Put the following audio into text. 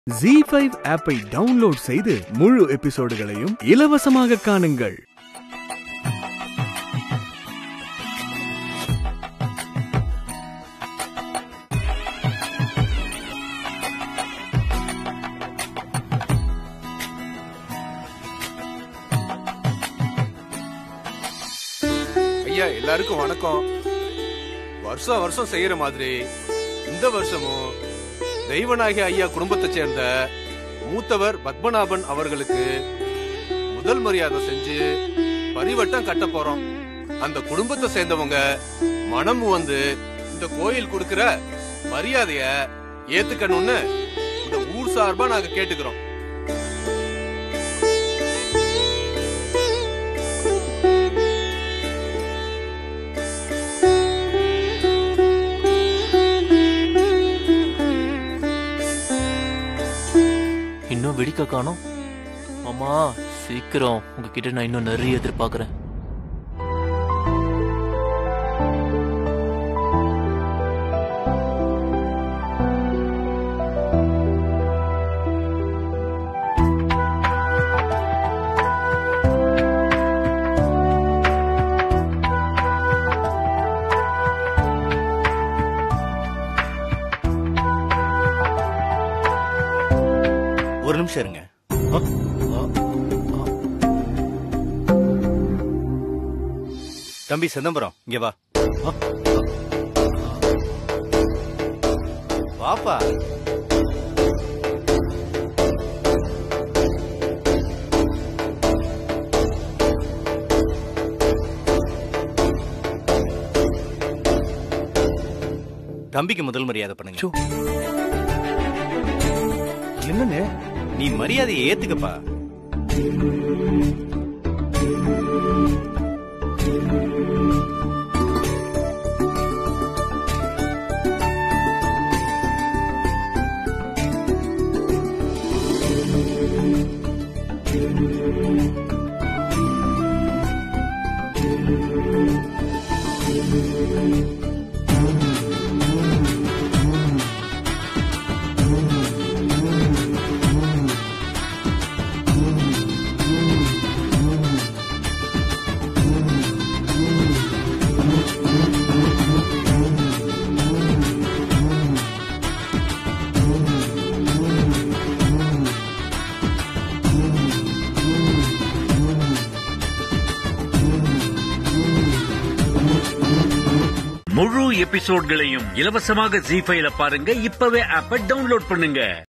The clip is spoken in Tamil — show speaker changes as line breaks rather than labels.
ஜி ஃபைவ் ஆப்பை டவுன்லோட் செய்து முழு எபிசோடுகளையும் இலவசமாக காணுங்கள்
ஐயா எல்லாருக்கும் வணக்கம் வருஷம் வருஷம் செய்யற மாதிரி இந்த வருஷமும் தெய்வநாயகி ஐயா குடும்பத்தை சேர்ந்த மூத்தவர் பத்மநாபன் அவர்களுக்கு முதல் மரியாதை செஞ்சு பரிவட்டம் கட்ட போறோம் அந்த குடும்பத்தை சேர்ந்தவங்க மனம் வந்து இந்த கோயில் கொடுக்கிற மரியாதைய ஏத்துக்கணும்னு இந்த ஊர் சார்பா நாங்க கேட்டுக்கிறோம்
இன்னும் வெடிக்க காணோம் மாமா சீக்கிரம் உங்ககிட்ட நான் இன்னும் நிறைய எதிர்பார்க்கறேன்
ஒரு நிமிஷம் இருங்க தம்பி சிதம்பரம் இங்க வா வாப்பா தம்பிக்கு முதல் மரியாதை பண்ணுங்க
என்னங்க
நீ மரியாதையை ஏத்துக்கப்பா
முழு எபிசோட்களையும் இலவசமாக ஜி ஃபைல பாருங்க இப்பவே ஆப்ப டவுன்லோட் பண்ணுங்க